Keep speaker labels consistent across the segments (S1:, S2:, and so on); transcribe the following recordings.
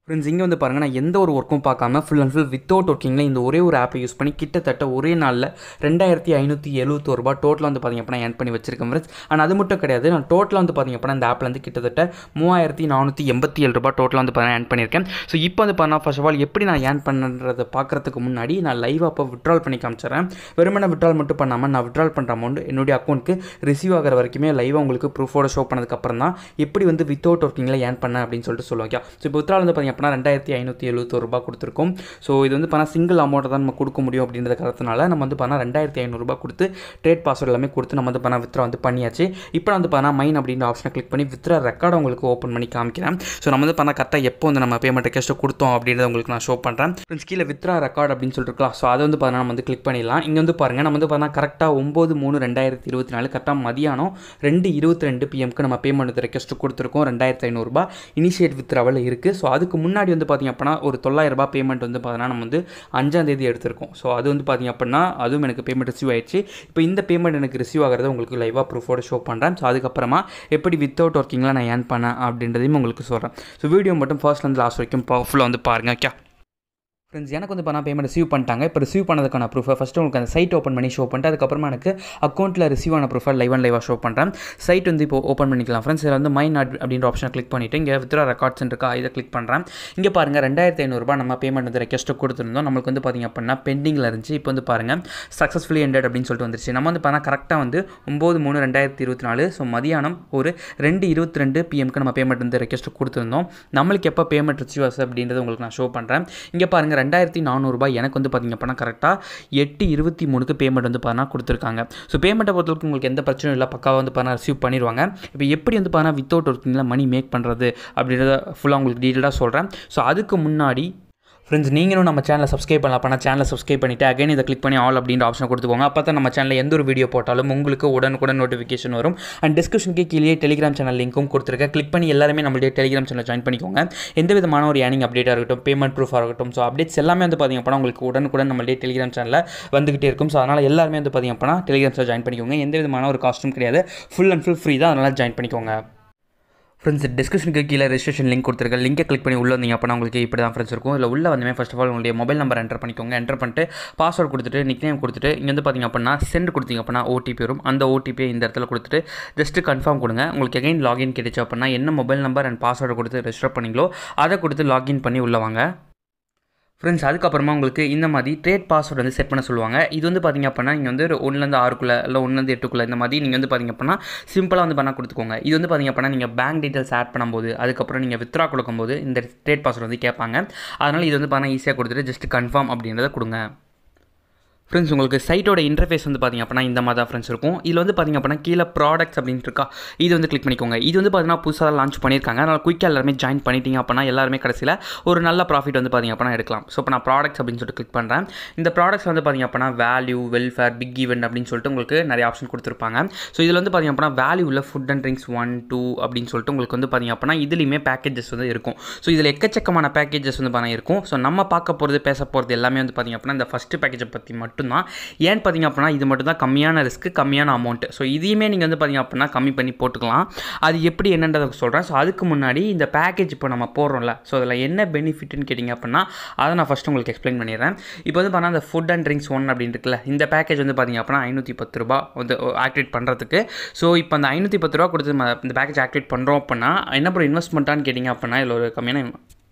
S1: friends இங்கே வந்து பாருங்கள் நான் எந்த ஒரு ஒர்க்கும் பார்க்காம ஃபுல் அண்ட் ஃபுல் வித்தவுட் ஒர்க்கிங்கில் இந்த ஒரே ஒரு ஆப்பை யூஸ் பண்ணி கிட்டத்தட்ட ஒரே நாளில் ரெண்டாயிரத்தி ஐநூற்றி எழுபத்தோரு ரூபா டோட்டலாக வந்து பார்த்திங்க அப்படின்னா ஏர்ன் பண்ணி வச்சிருக்கேன் ஃப்ரெண்ட்ஸ் ஆனால் அது மட்டும் கிடையாது நான் டோட்டலாக வந்து பார்த்திங்க அப்படின்னா இந்த ஆப்பில் வந்து கிட்டத்தட்ட மூவாயிரத்தி நானூற்றி எண்பத்தி ஏழு ரூபா டோட்டலாக வந்து பார்த்தீங்கன்னா ஏர்ன் பண்ணியிருக்கேன் ஸோ இப்போ வந்து பார்த்தா ஃபர்ஸ்ட் ஆஃப் ஆல் எப்படி நான் ஏர்ன் பண்ணுறதை பார்க்குறதுக்கு முன்னாடி நான் லைவ் அப்போ விட்ரால் பண்ணி காமிச்சிடுறேன் வெறுமனே விட்ரால் மட்டும் பண்ணாமல் நான் விட்ரால் பண்ணுற அமௌண்ட் என்னுடைய அக்கௌண்ட்டுக்கு ரிசீவ் ஆகிற வரைக்குமே லைவாக உங்களுக்கு ப்ரூஃபோட ஷோ பண்ணதுக்கப்புறம் தான் எப்படி வந்து வித்தவுட் ஒர்க்கிங்கில் ஏர்ன் பண்ணேன் அப்படின்னு சொல்லிட்டு சொல்லுவாங்க ஸோ இப்போ வித்ரால் வந்து பார்த்திங்க அப்படின்னா ரெண்டாயிரத்தி ஐநூற்றி எழுபத்தோரு ரூபா கொடுத்துருக்கோம் ஸோ இது வந்து பார்த்தா சிங்கிள் அமௌண்ட்டை தான் நம்ம கொடுக்க முடியும் அப்படின்ற காரணத்தினால நம்ம வந்து பார்த்தா ரெண்டாயிரத்தி ஐநூறுரூபா கொடுத்து ட்ரேட் பாஸ்வேர்ட் எல்லாமே கொடுத்து நம்ம வந்து பார்த்தா வித்ரா வந்து பண்ணியாச்சு இப்போ வந்து பார்த்தா மைன் அப்படின்ற ஆப்ஷனை கிளிக் பண்ணி வித்ரா ரெக்கார்டை உங்களுக்கு ஓப்பன் பண்ணி காமிக்கிறேன் ஸோ நம்ம வந்து பார்த்தா கரெக்டாக எப்போ வந்து நம்ம பேமெண்ட் ரெக்வஸ்ட்டு கொடுத்தோம் அப்படின்றத உங்களுக்கு நான் ஷோ பண்ணுறேன் ஃப்ரெண்ட்ஸ் கீழே வித்ரா ரெக்கார்ட் அப்படின்னு சொல்லிட்டு இருக்கலாம் ஸோ அதை வந்து பார்த்தா நம்ம வந்து கிளிக் பண்ணிடலாம் இங்கே வந்து பாருங்கள் நம்ம வந்து பார்த்தா கரெக்டாக ஒம்பது மூணு ரெண்டாயிரத்தி இருபத்தி நாலு கரெக்டாக மதியானம் ரெண்டு இருபத்தி ரெண்டு பிஎம்க்கு நம்ம பேமெண்ட் வந்து ரெக்வஸ்ட்டு கொடுத்துருக்கோம் ரெண்டாயிரத்தி ஐநூறுரூபா இனிஷியேட் வித்ராவில் இருக்குது ஸோ அதுக்கு முன்னாடி வந்து பார்த்திங்க அப்படின்னா ஒரு தொள்ளாயிரரூபா பேமெண்ட் வந்து பார்த்தீங்கன்னா நம்ம வந்து அஞ்சாம் தேதி எடுத்திருக்கோம் ஸோ அது வந்து பார்த்திங்க அப்படின்னா அதுவும் எனக்கு பேமெண்ட் ரிசீவ் ஆயிடுச்சு இப்போ இந்த பேமெண்ட் எனக்கு ரிசீவ் ஆகிறத உங்களுக்கு லைவாக ப்ரூஃபோட ஷோ பண்ணுறேன் ஸோ அதுக்கப்புறமா எப்படி வித்தவுட் ஒர்க்கிங்கில் நான் ஏர்ன் பண்ணேன் அப்படின்றதையும் உங்களுக்கு சொல்கிறேன் ஸோ வீடியோ மட்டும் ஃபர்ஸ்ட்லேருந்து லாஸ்ட் வரைக்கும் பவர்ஃபுல்லாக வந்து பாருங்கள் ஓகே ஃப்ரெண்ட்ஸ் எனக்கு வந்து பண்ணால் பேமெண்ட் ரிசீவ் பண்ணிட்டாங்க இப்போ ரிசீவ் பண்ணதுக்கான ப்ரூஃபை ஃபஸ்ட்டு உங்களுக்கு அந்த சைட் ஓப்பன் பண்ணி ஷோ பண்ணிட்டு அதுக்கப்புறமா எனக்கு அக்கௌண்ட்டில் ரிசீவ் ஆன ப்ரூஃபை லைவ் அண்ட் லைவாக ஷோ பண்ணுறேன் சைட் வந்து இப்போ ஓப்பன் பண்ணிக்கலாம் ஃப்ரெண்ட்ஸ் இதில் வந்து மைன் நாட் அப்படின்ற ஆப்ஷனை கிளிக் பண்ணிவிட்டு இங்கே வித்ரா ரெக்கார்ட்ஸ் இருக்கா இதை கிளிக் பண்ணுறேன் இங்கே பாருங்கள் ரெண்டாயிரத்தி ஐநூறுரூபா நம்ம பேமெண்ட் வந்து ரெக்வஸ்ட்டு கொடுத்துருந்தோம் நம்மளுக்கு வந்து பார்த்திங்க அப்படின்னா பெண்டிங்கில் இருந்துச்சு இப்போ வந்து பாருங்கள் சக்ஸஸ்ஃபுல்லி எண்டட் அப்படின்னு சொல்லிட்டு வந்துருச்சு நம்ம வந்து பார்த்தா கரெக்டாக வந்து ஒம்பது மூணு ரெண்டாயிரத்தி இருபத்தி நாலு ஸோ மதியானம் ஒரு ரெண்டு இருபத்தி ரெண்டு பிஎம்க்கு நம்ம பேமெண்ட் வந்து ரெக்வஸ்ட் கொடுத்துருந்தோம் நம்மளுக்கு எப்போ பேமெண்ட் ரிசீவ் ஆகுது அப்படின்றது உங்களுக்கு நான் ஷோ பண்ணுறேன் இங்கே பாருங்கள் ரெண்டாயிரத்தி நானூறுரூபா எனக்கு வந்து பார்த்திங்க அப்படின்னா கரெக்டாக எட்டு இருபத்தி மூணுக்கு பேமெண்ட் வந்து பார்த்தா கொடுத்துருக்காங்க ஸோ பேமெண்ட்டை பொறுத்தவரைக்கும் உங்களுக்கு எந்த பிரச்சனையும் இல்லை பக்காவாக வந்து பார்த்தா ரிசீவ் பண்ணிடுவாங்க இப்போ எப்படி வந்து பார்த்தா வித்தவுட் ஒர்க்கிங்கில் மணி மேக் பண்ணுறது அப்படின்றத ஃபுல்லாக உங்களுக்கு டீட்டெயிலாக சொல்கிறேன் ஸோ அதுக்கு முன்னாடி ஃப்ரெண்ட்ஸ் நீங்களும் நம்ம சேனலை சப்ஸ்கிரைப் பண்ணலாம் பண்ணால் சேனலை சப்ஸ்கிரைப் பண்ணிவிட்டு அகைன் இதை கிளிக் பண்ணி ஆல் அப்படின்ற ஆப்ஷன் கொடுத்துக்கோங்க அப்போ தான் நம்ம சேனலில் எந்த ஒரு வீடியோ போட்டாலும் உங்களுக்கு உடனுக்குடன் நோட்டிஃபிகேஷன் வரும் அண்ட் டிஸ்கிரிப்ஷனுக்கு கீழே டெலிகிராம் சேனல் லிங்க்கும் கொடுத்துருக்கேன் கிளிக் பண்ணி எல்லாருமே நம்மளுடைய டெலிகிராம் சேனல் ஜாயின் பண்ணிக்கோங்க எந்த விதமான ஒரு ஏர்னிங் அப்டேட்டாக இருக்கட்டும் பேமெண்ட் ப்ரூஃபாக இருக்கட்டும் ஸோ அப்டேட்ஸ் எல்லாமே வந்து பார்த்திங்க அப்படின்னா உங்களுக்கு உடனுக்குடன் நம்மளுடைய டெலிகிராம் சேனலில் வந்துகிட்டே இருக்கும் ஸோ அதனால் எல்லாருமே வந்து பார்த்திங்க அப்படின்னா டெலிகிராம் சேனல் ஜாயின் பண்ணிக்கோங்க எந்த விதமான ஒரு காஸ்ட்டும் கிடையாது ஃபுல் அண்ட் ஃபுல் ஃப்ரீ தான் அதனால் ஜாயின் பண்ணிக்கோங்க ஃப்ரெண்ட்ஸ் டிஸ்கிரிப்ஷனுக்கு கீழே ரெஜிஸ்ட்ரேஷன் லிங்க் கொடுத்துருக்கேன் லிங்கை கிளிக் பண்ணி உள்ளே வந்தீங்க அப்படின்னா உங்களுக்கு இப்படி தான் ஃப்ரெண்ட்ஸ் இருக்கும் இதில் உள்ள வந்துமே ஃபஸ்ட் ஆஃப் ஆல் உங்களுடைய மொபைல் நம்பர் என்டர் பண்ணிக்கோங்க என்டர் பண்ணிட்டு பாஸ்வேர்ட் கொடுத்துட்டு நிக் நேம் கொடுத்துட்டு இங்கே வந்து பார்த்திங்க அப்படின்னா சென்ட் கொடுத்தீங்க அப்படின்னா ஓடிபி வரும் அந்த ஓடிபியை இந்த இடத்துல கொடுத்துட்டு ஜஸ்ட்டு கன்ஃபார்ம் கொடுங்க உங்களுக்கு எகைன் லாகின் கிடைச்சு அப்படின்னா என்ன மொபைல் நம்பர் அண்ட் பாஸ்வேர்டு கொடுத்து ரெஜிஸ்டர் பண்ணீங்களோ அதை கொடுத்து லாகின் பண்ணி உள்ளே வாங்க ஃப்ரெண்ட்ஸ் அதுக்கப்புறமா உங்களுக்கு இந்த மாதிரி ட்ரேட் பாஸ்வேர்டு வந்து செட் பண்ண சொல்லுவாங்க இது வந்து பார்த்திங்க அப்படின்னா நீங்கள் வந்து ஒரு ஒன்றுலேருந்து ஆறுக்குள்ளே இல்லை ஒன்றுலேருந்து எட்டுக்குள்ளே இந்த மாதிரி நீங்கள் வந்து பார்த்திங்க அப்படின்னா சிம்பிளாக வந்து பண்ணால் கொடுத்துக்கோங்க இது வந்து பார்த்திங்க அப்படின்னா நீங்கள் பேங்க் டீட்டெயில்ஸ் ஆட் பண்ணும்போது அதுக்கப்புறம் நீங்கள் வித்ரா கொடுக்கும்போது இந்த ட்ரேட் பாஸ்வேர்டு வந்து கேட்பாங்க அதனால் இது வந்து பார்த்தீங்கன்னா ஈஸியாக கொடுத்துட்டு ஜஸ்ட் கன்ஃபார்ம் அப்படின்றத கொடுங்க ஃப்ரெண்ட்ஸ் உங்களுக்கு சைட்டோட இன்டர்ஃபேஸ் வந்து பார்த்திங்க அப்படின்னா இந்த மாதிரி தான் ஃப்ரெண்ட்ஸ் இருக்கும் இதில் வந்து பார்த்திங்க அப்படின்னா கீழே ப்ராடக்ட்ஸ் அப்படின்ட்டு இருக்கா இது வந்து கிளிக் பண்ணிக்கோங்க இது வந்து பார்த்திங்கன்னா புதுசாக லான்ச் பண்ணியிருக்காங்க அதனால் குயிக்காக எல்லாருமே ஜாயின் பண்ணிட்டீங்க அப்படின்னா எல்லாருமே கடைசியில் ஒரு நல்ல ப்ராஃபிட் வந்து பார்த்திங்க அப்படின்னா எடுக்கலாம் ஸோ இப்போ நான் ப்ராடக்ட்ஸ் அப்படின்னு சொல்லிட்டு கிளிக் பண்ணுறேன் இந்த ப்ராடக்ட்ஸ் வந்து பார்த்திங்க அப்படின்னா வேல்யூ வெல்ஃபேர் பிக் ஈவெண்ட் அப்படின்னு சொல்லிட்டு உங்களுக்கு நிறைய ஆப்ஷன் கொடுத்துருப்பாங்க ஸோ இதில் வந்து பார்த்திங்க அப்படின்னா வேல்யூவில் food and drinks one two அப்படின்னு சொல்லிட்டு உங்களுக்கு வந்து பார்த்திங்க அப்படின்னா இதுலேயுமே பேக்கேஜஸ் வந்து இருக்கும் ஸோ இதில் எக்கச்சக்கமான பேக்கேஜஸ் வந்து பார்த்தீங்கன்னா இருக்கும் ஸோ நம்ம பார்க்க போகிறது பேச போகிறது எல்லாமே வந்து பார்த்திங்க அப்படின்னா இந்த ஃபஸ்ட்டு பேக்கேஜை பற்றி மட்டும்தான் ஏன்னு பார்த்தீங்க அப்படின்னா இது மட்டும் தான் கம்மியான ரிஸ்க்கு கம்மியான அமௌண்ட் ஸோ இதையுமே நீங்கள் வந்து பார்த்திங்க அப்படின்னா கம்மி பண்ணி போட்டுக்கலாம் அது எப்படி என்னன்றதை சொல்கிறேன் ஸோ அதுக்கு முன்னாடி இந்த பேக்கேஜ் இப்போ நம்ம போடுறோம்ல ஸோ அதில் என்ன பெனிஃபிட்னு கேட்டிங்க அப்படின்னா அதை நான் ஃபஸ்ட்டு உங்களுக்கு எக்ஸ்பிளைன் பண்ணிடுறேன் இப்போ வந்து பார்த்தா அந்த ஃபுட் அண்ட் ட்ரிங்க்ஸ் ஒன் அப்படின்னு இருக்குல்ல இந்த பேக்கேஜ் வந்து பார்த்திங்க அப்படின்னா ஐநூற்றி பத்து ரூபா வந்து ஆக்டிவேட் பண்ணுறதுக்கு ஸோ இப்போ அந்த ஐநூற்றி பத்து ரூபா கொடுத்து நம்ம இந்த பேக்கேஜ் ஆக்டிவேட் பண்ணுறோம் அப்படின்னா என்ன பண்ணுற இன்வெஸ்ட்மெண்ட்டான்னு கேட்டிங்க அப்படின்னா இதில் ஒரு கம்மியான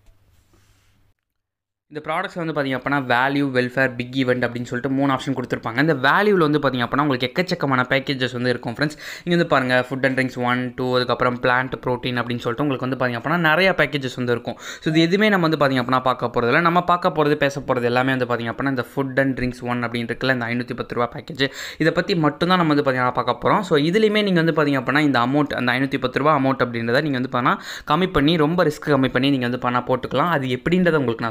S1: இந்த ப்ராடக்ட்ஸ் வந்து பார்த்திங்க அப்படின்னா வேல்யூ வெல்ஃபேர் பிக் ஈவெண்ட் அப்படின்னு சொல்லிட்டு மூணு ஆப்ஷன் கொடுத்துருப்பாங்க இந்த வேல்யூவில் வந்து பார்த்திங்க அப்படின்னா உங்களுக்கு எக்கச்சக்கமான பேக்கேஜஸ் வந்து இருக்கும் ஃப்ரெண்ட்ஸ் இங்கே வந்து பாருங்கள் food and drinks one two அதுக்கப்புறம் பிளான்ட் ப்ரோட்டீன் அப்படின்னு சொல்லிட்டு உங்களுக்கு வந்து பார்த்திங்க அப்படின்னா நிறைய பேக்கேஜஸ் வந்து இருக்கும் ஸோ இது எதுவுமே நம்ம வந்து பார்த்திங்க அப்படின்னா பார்க்க போகிறதில்ல நம்ம பார்க்க போகிறது பேச போகிறது எல்லாமே வந்து பார்த்திங்க அப்படின்னா இந்த ஃபுட் அண்ட் ட்ரிங்க்ஸ் ஒன் அப்படின்னு இருக்குல்ல இந்த ஐநூற்றி பத்து ரூபா பேக்கேஜ் இதை பற்றி மட்டும்தான் நம்ம வந்து பார்த்திங்கன்னா பார்க்க போகிறோம் ஸோ இதுலேயுமே நீங்கள் வந்து பார்த்திங்க அப்படின்னா இந்த அமௌண்ட் அந்த ஐநூற்றி பத்து ரூபா அமௌண்ட் அப்படின்றத நீங்கள் வந்து பண்ணால் கம்மி பண்ணி ரொம்ப ரிஸ்க் கம்மி பண்ணி நீங்கள் வந்து பண்ணால் போட்டுக்கலாம் அது எப்படின்றத உங்களுக்கு நான் சொல்கிறேன்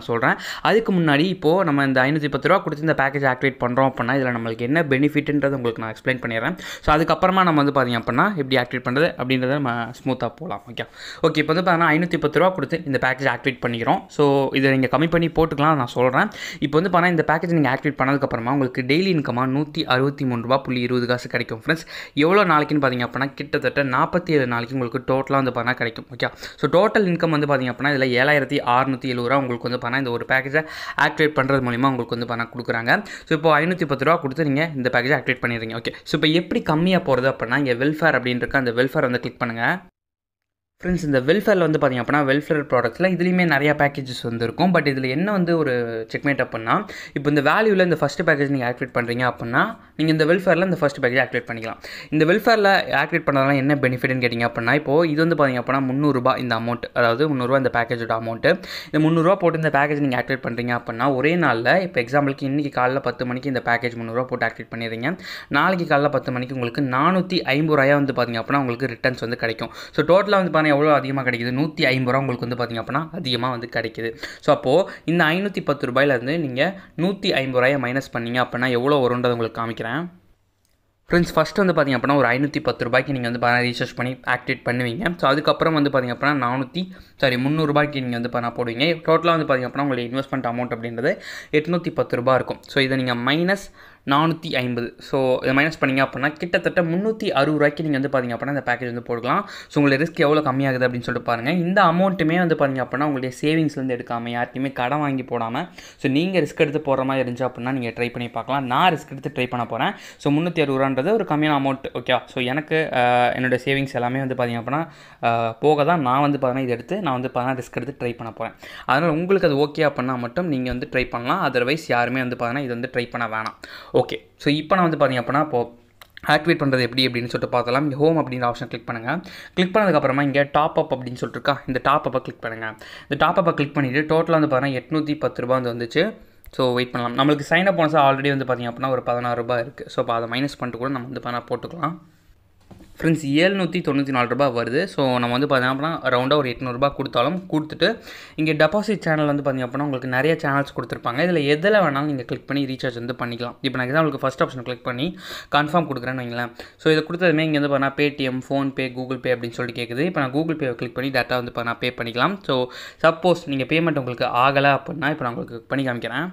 S1: அதுக்கு முன்னாடி இப்போது நம்ம இந்த ஐநூற்றி பத்து ரூபா கொடுத்து இந்த பேக்கேஜ் ஆக்டிவேட் பண்ணுறோம் அப்படின்னா இதில் நம்மளுக்கு என்ன பெனிஃபிட்ன்றது உங்களுக்கு நான் எக்ஸ்பிளைன் பண்ணிடுறேன் ஸோ அதுக்கப்புறமா நம்ம வந்து பார்த்திங்க அப்படின்னா எப்படி ஆக்டிவேட் பண்ணுறது அப்படின்றத நம்ம ஸ்மூத்தாக போகலாம் ஓகே ஓகே இப்போ வந்து பார்த்தீங்கன்னா ஐநூற்றி பத்து ரூபா கொடுத்து இந்த பேக்கேஜ் ஆக்டிவேட் பண்ணிக்கிறோம் ஸோ இதை நீங்கள் கம்மி பண்ணி போட்டுக்கலாம் நான் சொல்கிறேன் இப்போ வந்து பார்த்தா இந்த பேக்கேஜ் நீங்கள் ஆக்டிவேட் பண்ணதுக்கப்புறமா உங்களுக்கு டெய்லி இன்கமாக நூற்றி அறுபத்தி மூணு ரூபா புள்ளி இருபது காசு கிடைக்கும் ஃப்ரெண்ட்ஸ் எவ்வளோ நாளைக்குன்னு பார்த்தீங்க அப்படின்னா கிட்டத்தட்ட நாற்பத்தி ஏழு நாளைக்கு உங்களுக்கு டோட்டலாக வந்து பார்த்தா கிடைக்கும் ஓகே ஸோ டோட்டல் இன்கம் வந்து பார்த்தீங்க அப்படின்னா இதில் ஏழாயிரத்தி அறுநூற்றி எழுபது ரூபா உங்களுக்கு வந்து பார்த்தா இந்த ஒரு பேக்கேஜை ஆக்டிவேட் பண்ணுறது மூலிமா உங்களுக்கு வந்து பார்த்தா கொடுக்குறாங்க ஸோ இப்போ ஐநூற்றி பத்து ரூபா கொடுத்து நீங்கள் இந்த பேக்கேஜை ஆக்டிவேட் பண்ணிடுறீங்க ஓகே ஸோ இப்போ எப்படி கம்மியாக போகிறது அப்படின்னா இங்கே வெல்ஃபேர் அப்படின்ற அந்த வெல்ஃபேர் வந்து கிளிக் பண்ணுங்கள் ஃப்ரெண்ட்ஸ் இந்த வெல்ஃபேரில் வந்து பார்த்திங்க அப்படின்னா வெல்ஃபேர் ப்ராடக்ட்ஸில் இதுலேயுமே நிறையா பேக்கேஜஸ் வந்து இருக்கும் பட் இதில் என்ன வந்து ஒரு செக்மேட் அப்படின்னா இப்போ இந்த வேல்யூவில் இந்த ஃபஸ்ட் பேக்கேஜ் நீங்கள் ஆக்டிவேட் பண்ணுறீங்க அப்படின்னா நீங்கள் இந்த வெல்ஃபேரில் இந்த ஃபஸ்ட் பேக்கேஜ் ஆக்டிவேட் பண்ணிக்கலாம் இந்த வெல்ஃபேரில் ஆக்டிவேட் பண்ணதால என்ன பெனிஃபிட்னு கேட்டிங்க அப்படின்னா இப்போது இது வந்து பார்த்திங்க அப்படின்னா முந்நூறுரூபா இந்த அமௌண்ட் அதாவது முந்நூறுரூவா இந்த பேக்கேஜோட அமௌண்ட்டு இந்த முந்நூறுரூவா போட்டு இந்த பேக்கேஜ் நீங்கள் ஆக்டிவேட் பண்ணுறீங்க அப்படின்னா ஒரே நாளில் இப்போ எக்ஸாம்பிளுக்கு இன்றைக்கி காலைல பத்து மணிக்கு இந்த பேக்கேஜ் முந்நூறுரூவா போட்டு ஆக்டிவேட் பண்ணிடுறீங்க நாளைக்கு காலைல பத்து மணிக்கு உங்களுக்கு நானூற்றி ஐம்பது ரூபாயா வந்து பார்த்திங்க அப்படின்னா உங்களுக்கு ரிட்டர்ன்ஸ் வந்து கிடைக்கும் ஸோ டோட்டலாக வந்து பார்த்தீங்கன்னா எவ்வளோ அதிகமாக கிடைக்குது நூற்றி ஐம்பது ரூபா உங்களுக்கு வந்து பார்த்திங்க அப்படின்னா அதிகமாக வந்து கிடைக்குது ஸோ அப்போது இந்த ஐநூற்றி பத்து ரூபாயிலேருந்து நீங்கள் நூற்றி ஐம்பது ரூபாயை மைனஸ் பண்ணீங்க அப்படின்னா எவ்வளோ வரும்ன்றதை உங்களுக்கு காமிக்கிறேன் ஃப்ரெண்ட்ஸ் ஃபஸ்ட் வந்து பார்த்திங்க அப்படின்னா ஒரு ஐநூற்றி பத்து ரூபாய்க்கு நீங்கள் வந்து பார்த்தா ரீசார்ஜ் பண்ணி ஆக்டிவேட் பண்ணுவீங்க ஸோ அதுக்கப்புறம் வந்து பார்த்திங்க அப்படின்னா நானூற்றி சாரி முந்நூறுபாய்க்கு நீங்கள் வந்து பண்ண போடுவீங்க டோட்டலாக வந்து பார்த்திங்க அப்படின்னா உங்களுடைய இன்வெஸ்ட்மெண்ட் அமௌண்ட் அப்படின்றது எட்நூற்றி பத்து ரூபா இருக்கும் ஸோ இதை நீங்கள் மைனஸ் நானூற்றி ஐம்பது ஸோ இதை மைனஸ் பண்ணிங்க அப்படின்னா கிட்டத்தட்ட முந்நூற்றி அறுபது ரூபாய்க்கு நீங்கள் வந்து பார்த்திங்க அப்படின்னா இந்த பேக்கேஜ் வந்து போடலாம் ஸோ உங்களுடைய ரிஸ்க் எவ்வளோ கம்மியாகுது அப்படின்னு சொல்லிட்டு பாருங்கள் இந்த அமௌண்ட்டுமே வந்து பார்த்திங்க அப்படின்னா உங்களுடைய சேவிங்ஸ்லேருந்து எடுக்காமல் யார்ட்டையுமே கடன் வாங்கி போடாமல் ஸோ நீங்கள் ரிஸ்க் எடுத்து போடுற மாதிரி இருந்துச்சு அப்படின்னா நீங்கள் ட்ரை பண்ணி பார்க்கலாம் நான் ரிஸ்க் எடுத்து ட்ரை பண்ண போகிறேன் ஸோ முந்நூற்றி அறுபது ரூபான்றது ஒரு கம்மியான அமௌண்ட் ஓகே ஸோ எனக்கு என்னோடய சேவிங்ஸ் எல்லாமே வந்து பார்த்திங்க அப்படின்னா போக தான் நான் வந்து பார்த்தீங்கன்னா இதை எடுத்து நான் வந்து பார்த்தீங்கன்னா ரிஸ்க் எடுத்து ட்ரை பண்ண போகிறேன் அதனால் உங்களுக்கு அது ஓகே அப்படின்னா மட்டும் நீங்கள் வந்து ட்ரை பண்ணலாம் அதர்வைஸ் யாருமே வந்து பார்த்தீங்கன்னா இது வந்து ட்ரை பண்ண வேணாம் ஓகே ஸோ இப்போ நான் வந்து பார்த்திங்க அப்படின்னா இப்போது ஆக்டிவேட் பண்ணுறது எப்படி அப்படின்னு சொல்லிட்டு பார்த்தலாம் இங்கே ஹோம் அப்படின்ற ஆப்ஷன் கிளிக் பண்ணுங்கள் கிளிக் பண்ணதுக்கப்புறமா இங்கே டாப் அப் அப்படின்னு சொல்லிட்டு இருக்கா இந்த டாப் அப்பை கிளிக் பண்ணுங்கள் இந்த டாப் அப்பை கிளிக் பண்ணிவிட்டு டோட்டலாக வந்து பார்த்தீங்கன்னா எட்நூற்றி பத்து ரூபா வந்து வந்துச்சு ஸோ வெயிட் பண்ணலாம் நம்மளுக்கு சைன் அப் போனஸாக ஆல்ரெடி வந்து பார்த்திங்க அப்படின்னா ஒரு பதினாறு ரூபாய் இருக்குது ஸோ இப்போ அதை மைனஸ் பண்ணிட்டு கூட நம்ம வந்து பண்ண போட்டுக்கலாம் ஃப்ரெண்ட்ஸ் ஏழ்நூற்றி தொண்ணூற்றி நாலு ரூபா வருது ஸோ நம்ம வந்து பார்த்தீங்க அப்படின்னா ரவுண்டாக ஒரு எட்நூறுபா கொடுத்தாலும் கொடுத்துட்டு இங்கே டெபாசிட் சேனல் வந்து பார்த்திங்க அப்படின்னா உங்களுக்கு நிறைய சேனல்ஸ் கொடுத்துருப்பாங்க இதில் எதில் வேணாலும் நீங்கள் கிளிக் பண்ணி ரீசார்ஜ் வந்து பண்ணிக்கலாம் இப்போ நான் எக்ஸாம்பிளுக்கு ஃபஸ்ட் ஆப்ஷன் கிளிக் பண்ணி கன்ஃபார்ம் கொடுக்குறேன்னு வைங்களேன் ஸோ இதை கொடுத்ததுமே இங்கே வந்து பார்த்தா பேடிஎம் ஃபோன்பே கூகுள் பே அப்படின்னு சொல்லிட்டு கேட்குது இப்போ நான் கூகுள் பேவை கிளிக் பண்ணி டேட்டா வந்து நான் பே பண்ணிக்கலாம் ஸோ சப்போஸ் நீங்கள் பேமெண்ட் உங்களுக்கு ஆகலை அப்படின்னா இப்போ நான் உங்களுக்கு பண்ணி காமிக்கிறேன்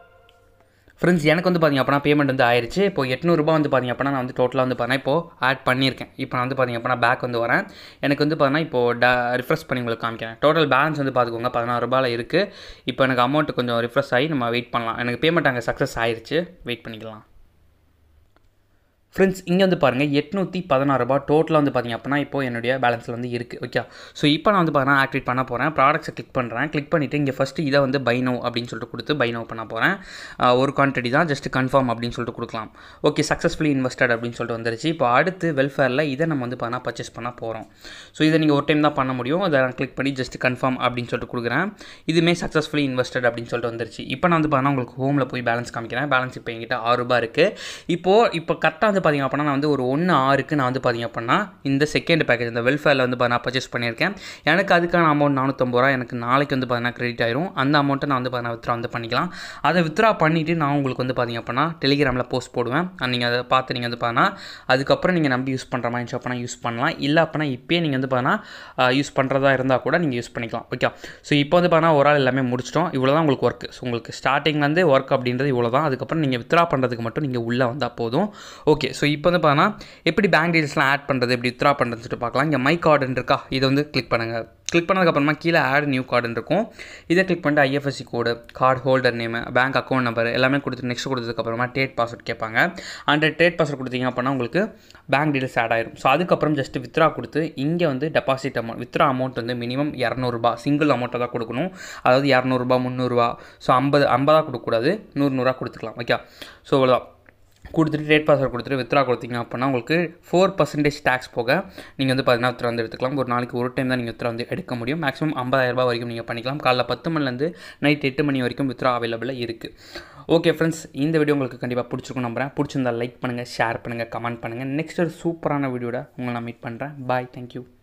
S1: ஃப்ரெண்ட்ஸ் எனக்கு வந்து பார்த்திங்க அப்படின்னா பேமெண்ட் வந்து ஆயிடுச்சு இப்போ எட்நூறுபா வந்து பார்த்திங்க அப்படின்னா நான் வந்து டோட்டலாக வந்து பார்த்தீங்கன்னா இப்போ ஆட் பண்ணியிருக்கேன் இப்போ நான் வந்து பார்த்திங்க அப்படின்னா பேக் வந்து வரேன் எனக்கு வந்து பார்த்தீங்கன்னா இப்போ ட ரிஃப்ரெஷ் பண்ணி உங்களுக்கு காமிக்கிறேன் டோட்டல் பேலன்ஸ் வந்து பார்த்துக்கோங்க பதினாறு ரூபாயில் இருக்குது இப்போ எனக்கு அமௌண்ட் கொஞ்சம் ரிஃப்ரெஷ் ஆகி நம்ம வெயிட் பண்ணலாம் எனக்கு பேமெண்ட் அங்கே சக்ஸஸ் ஆயிடுச்சு வெயிட் பண்ணிக்கலாம் ஃப்ரெண்ட்ஸ் இங்கே வந்து பாருங்கள் எட்நூற்றி பதினாறு ரூபா டோட்டலாக வந்து பார்த்திங்க அப்படின்னா இப்போ என்னுடைய பேலன்ஸில் வந்து இருக்குது ஓகே ஸோ இப்போ நான் வந்து பார்த்தீங்கன்னா ஆக்டிவேட் பண்ண போகிறேன் ப்ராடக்ட்ஸை கிளிக் பண்ணுறேன் கிளிக் பண்ணிவிட்டு இங்கே ஃபஸ்ட்டு இதை வந்து பைனோ அப்படின்னு சொல்லிட்டு கொடுத்து பைனோ பண்ண போகிறேன் ஒரு குவான்டிட்டி தான் ஜஸ்ட் கன்ஃபார்ம் அப்படின்னு சொல்லிட்டு கொடுக்கலாம் ஓகே சக்ஸஸ்ஃபுல்லி இன்வெஸ்டட் அப்படின்னு சொல்லிட்டு வந்துருச்சு இப்போ அடுத்து வெல்ஃபேரில் இதை நம்ம வந்து பார்த்தா பர்ச்சேஸ் பண்ண போகிறோம் ஸோ இதை நீங்கள் ஒரு டைம் தான் பண்ண முடியும் அதை நான் கிளிக் பண்ணி ஜஸ்ட் கன்ஃபார்ம் அப்படின்னு சொல்லிட்டு கொடுக்குறேன் இதுவுமே சக்ஸஸ்ஃபுல்லி இன்வெஸ்டட் அப்படின்னு சொல்லிட்டு வந்துருச்சு இப்போ நான் வந்து பார்த்தா உங்களுக்கு ஹோமில் போய் பேலன்ஸ் காமிக்கிறேன் பேலன்ஸ் இப்போ எங்கிட்ட ஆறு ரூபாய் இருக்குது இப்போது இப்போ கரெக்டாக வந்து பார்த்திங்க அப்படின்னா நான் வந்து ஒரு ஒன்று ஆறுக்கு நான் வந்து பார்த்திங்க அப்படின்னா இந்த செகண்ட் பேக்கேஜ் இந்த வெல்ஃபேரில் வந்து நான் பர்ச்சேஸ் பண்ணியிருக்கேன் எனக்கு அதுக்கான அமௌண்ட் நானூற்றம்பது ரூபா எனக்கு நாளைக்கு வந்து பார்த்தீங்கன்னா கிரெடிட் ஆயிரும் அந்த அமௌண்ட்டை நான் வந்து பார்த்தீங்கன்னா வித்ரா வந்து பண்ணிக்கலாம் அதை வித்ரா பண்ணிவிட்டு நான் உங்களுக்கு வந்து பார்த்திங்க அப்படின்னா டெலிகிராமில் போஸ்ட் போடுவேன் நீங்கள் அதை பார்த்து நீங்கள் வந்து பார்த்தீங்கன்னா அதுக்கப்புறம் நீங்கள் நம்பி யூஸ் பண்ணுற மாதிரி அப்படின்னா யூஸ் பண்ணலாம் இல்லை அப்படின்னா இப்போயே நீங்கள் வந்து பார்த்தீங்கன்னா யூஸ் பண்ணுறதா இருந்தால் கூட நீங்கள் யூஸ் பண்ணிக்கலாம் ஓகே ஸோ இப்போ வந்து பார்த்தீங்கன்னா ஒரு ஆள் எல்லாமே முடிச்சிட்டோம் இவ்வளோ தான் உங்களுக்கு ஒர்க் ஸோ உங்களுக்கு ஸ்டார்டிங்லேருந்து ஒர்க் அப்படின்றது இவ்வளோ தான் அதுக்கப்புறம் நீங்கள் வித்ரா பண்ணுறதுக்கு மட்டும் நீங்கள் உள்ளே வந்தால் போதும் ஓகே ஸோ இப்போ வந்து பார்த்தீங்கன்னா எப்படி பேங்க் டீட்டெயில்ஸ்லாம் ஆட் பண்ணுறது எப்படி வித்ரா பண்ணுறதுன்னு சொல்லிட்டு பார்க்கலாம் இங்கே மை கார்டுன்னு இருக்கா இதை வந்து கிளிக் பண்ணுங்கள் கிளிக் பண்ணதுக்கப்புறமா கீழே ஆட் நியூ கார்டுன்னு இருக்கும் இதை கிளிக் பண்ணிட்டு IFSC code card holder name bank account number எல்லாமே கொடுத்து நெக்ஸ்ட் கொடுத்ததுக்கப்புறமா டேட் பாஸ்வேர்ட் கேட்பாங்க அந்த டேட் பாஸ்வேர்ட் கொடுத்தீங்க அப்படின்னா உங்களுக்கு பேங்க் டீட்டெயில்ஸ் ஆட் ஆயிரும் ஸோ அதுக்கப்புறம் ஜஸ்ட் வித்ரா கொடுத்து இங்கே வந்து டெபாசிட் அமௌண்ட் வித்ரா அமௌண்ட் வந்து மினிமம் இரநூறுபா சிங்கிள் அமௌண்ட்டை தான் கொடுக்கணும் அதாவது இரநூறுபா முந்நூறுரூவா ஸோ ஐம்பது ஐம்பதாக கொடுக்கக்கூடாது நூறு நூறுரூவா கொடுத்துக்கலாம் ஓகே ஸோ அவ்வளோதான் கொடுத்துட்டு டேட் பாஸ்வேர்ட் கொடுத்துட்டு வித்ரா கொடுத்தீங்க அப்படின்னா உங்களுக்கு ஃபோர் பர்சன்டேஜ் டேக்ஸ் போக நீங்கள் வந்து பார்த்தீங்கன்னா வித்ரா வந்து எடுத்துக்கலாம் ஒரு நாளைக்கு ஒரு டைம் தான் நீங்கள் வித்ரா வந்து எடுக்க முடியும் மேக்ஸிமம் ஐம்பதாயிரரூபா வரைக்கும் நீங்கள் பண்ணிக்கலாம் காலைல பத்து மணிலேருந்து நைட் எட்டு மணி வரைக்கும் வித்ரா அவைலபிளாக இருக்குது ஓகே ஃப்ரெண்ட்ஸ் இந்த வீடியோ உங்களுக்கு கண்டிப்பாக பிடிச்சிருக்கும் நம்புறேன் பிடிச்சிருந்தா லைக் பண்ணுங்கள் ஷேர் பண்ணுங்கள் கமெண்ட் பண்ணுங்கள் நெக்ஸ்ட் ஒரு சூப்பரான வீடியோட உங்களை நான் மீட் பண்ணுறேன் பாய் தேங்க்யூ